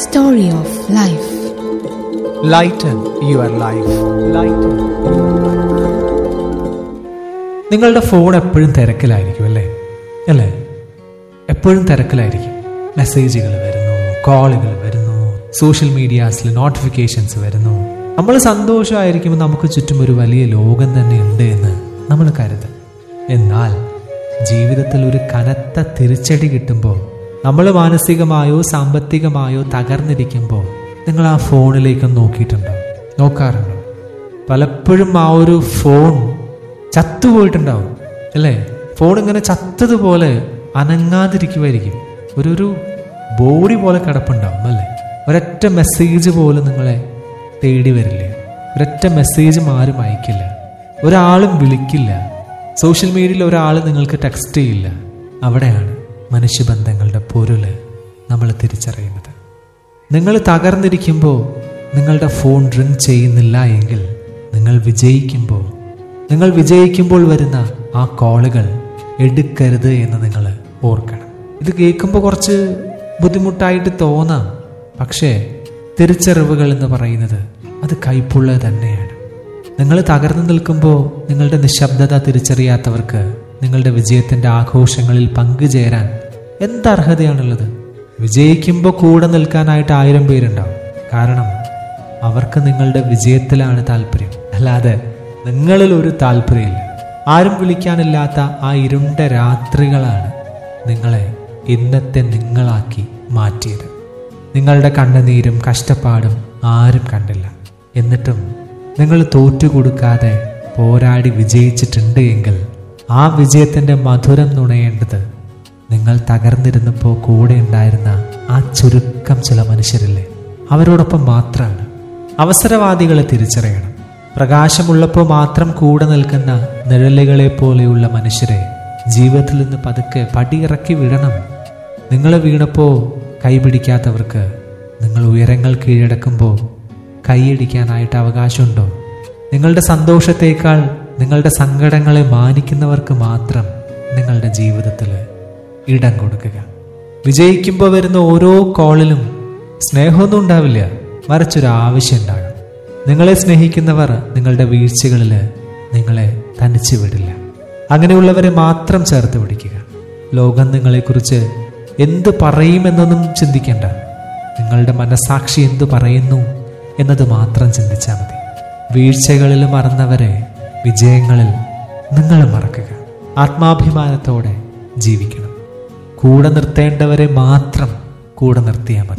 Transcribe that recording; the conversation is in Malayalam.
story of life. Lighten your life lighten നിങ്ങളുടെ ഫോൺ എപ്പോഴും തിരക്കിലായിരിക്കും അല്ലേ അല്ലേ എപ്പോഴും തിരക്കിലായിരിക്കും മെസ്സേജുകൾ വരുന്നു കോളുകൾ വരുന്നു സോഷ്യൽ മീഡിയാസിൽ നോട്ടിഫിക്കേഷൻസ് വരുന്നു നമ്മൾ സന്തോഷമായിരിക്കുമ്പോൾ നമുക്ക് ചുറ്റും ഒരു വലിയ ലോകം തന്നെ ഉണ്ട് എന്ന് നമ്മൾ കരുതും എന്നാൽ ജീവിതത്തിൽ ഒരു കനത്ത തിരിച്ചടി കിട്ടുമ്പോൾ നമ്മൾ മാനസികമായോ സാമ്പത്തികമായോ തകർന്നിരിക്കുമ്പോൾ നിങ്ങൾ ആ ഫോണിലേക്ക് നോക്കിയിട്ടുണ്ടോ നോക്കാറുണ്ടോ പലപ്പോഴും ആ ഒരു ഫോൺ ചത്തുപോയിട്ടുണ്ടാവും അല്ലേ ഫോൺ ഇങ്ങനെ ചത്തതുപോലെ അനങ്ങാതിരിക്കുമായിരിക്കും ഒരു ഒരു ബോഡി പോലെ കിടപ്പുണ്ടാവും അല്ലേ ഒരൊറ്റ മെസ്സേജ് പോലും നിങ്ങളെ തേടി വരില്ല ഒരൊറ്റ മെസ്സേജും ആരും അയക്കില്ല ഒരാളും വിളിക്കില്ല സോഷ്യൽ മീഡിയയിൽ ഒരാൾ നിങ്ങൾക്ക് ടെക്സ്റ്റ് ചെയ്യില്ല അവിടെയാണ് മനുഷ്യബന്ധങ്ങളുടെ പൊരുള് നമ്മൾ തിരിച്ചറിയുന്നത് നിങ്ങൾ തകർന്നിരിക്കുമ്പോൾ നിങ്ങളുടെ ഫോൺ റിങ് ചെയ്യുന്നില്ല എങ്കിൽ നിങ്ങൾ വിജയിക്കുമ്പോൾ നിങ്ങൾ വിജയിക്കുമ്പോൾ വരുന്ന ആ കോളുകൾ എടുക്കരുത് എന്ന് നിങ്ങൾ ഓർക്കണം ഇത് കേൾക്കുമ്പോൾ കുറച്ച് ബുദ്ധിമുട്ടായിട്ട് തോന്നാം പക്ഷേ തിരിച്ചറിവുകൾ എന്ന് പറയുന്നത് അത് കൈപ്പുള്ളത് തന്നെയാണ് നിങ്ങൾ തകർന്നു നിൽക്കുമ്പോൾ നിങ്ങളുടെ നിശബ്ദത തിരിച്ചറിയാത്തവർക്ക് നിങ്ങളുടെ വിജയത്തിന്റെ ആഘോഷങ്ങളിൽ പങ്കുചേരാൻ എന്തർഹതയാണുള്ളത് വിജയിക്കുമ്പോൾ കൂടെ നിൽക്കാനായിട്ട് ആയിരം പേരുണ്ടാവും കാരണം അവർക്ക് നിങ്ങളുടെ വിജയത്തിലാണ് താല്പര്യം അല്ലാതെ നിങ്ങളിൽ ഒരു താല്പര്യമില്ല ആരും വിളിക്കാനില്ലാത്ത ആ ഇരുണ്ട രാത്രികളാണ് നിങ്ങളെ ഇന്നത്തെ നിങ്ങളാക്കി മാറ്റിയത് നിങ്ങളുടെ കണ്ണുനീരും കഷ്ടപ്പാടും ആരും കണ്ടില്ല എന്നിട്ടും നിങ്ങൾ തോറ്റുകൊടുക്കാതെ പോരാടി വിജയിച്ചിട്ടുണ്ട് എങ്കിൽ ആ വിജയത്തിന്റെ മധുരം നുണയേണ്ടത് നിങ്ങൾ തകർന്നിരുന്നപ്പോൾ കൂടെ ഉണ്ടായിരുന്ന ആ ചുരുക്കം ചില മനുഷ്യരില്ലേ അവരോടൊപ്പം മാത്രമാണ് അവസരവാദികളെ തിരിച്ചറിയണം പ്രകാശമുള്ളപ്പോൾ മാത്രം കൂടെ നിൽക്കുന്ന നിഴലുകളെ പോലെയുള്ള മനുഷ്യരെ ജീവിതത്തിൽ നിന്ന് പതുക്കെ പടിയിറക്കി വിടണം നിങ്ങൾ വീണപ്പോൾ കൈപിടിക്കാത്തവർക്ക് നിങ്ങൾ ഉയരങ്ങൾ കീഴടക്കുമ്പോൾ കൈയടിക്കാനായിട്ട് അവകാശമുണ്ടോ നിങ്ങളുടെ സന്തോഷത്തേക്കാൾ നിങ്ങളുടെ സങ്കടങ്ങളെ മാനിക്കുന്നവർക്ക് മാത്രം നിങ്ങളുടെ ജീവിതത്തിൽ ഇടം കൊടുക്കുക വിജയിക്കുമ്പോൾ വരുന്ന ഓരോ കോളിലും സ്നേഹമൊന്നും ഉണ്ടാവില്ല മറിച്ചൊരു ആവശ്യം ഉണ്ടാകും നിങ്ങളെ സ്നേഹിക്കുന്നവർ നിങ്ങളുടെ വീഴ്ചകളിൽ നിങ്ങളെ തനിച്ചു വിടില്ല അങ്ങനെയുള്ളവരെ മാത്രം ചേർത്ത് പിടിക്കുക ലോകം നിങ്ങളെക്കുറിച്ച് എന്ത് പറയുമെന്നൊന്നും ചിന്തിക്കേണ്ട നിങ്ങളുടെ മനസാക്ഷി എന്തു പറയുന്നു എന്നത് മാത്രം ചിന്തിച്ചാൽ മതി വീഴ്ചകളിൽ മറന്നവരെ വിജയങ്ങളിൽ നിങ്ങൾ മറക്കുക ആത്മാഭിമാനത്തോടെ ജീവിക്കണം കൂടെ നിർത്തേണ്ടവരെ മാത്രം കൂടെ നിർത്തിയാൽ മതി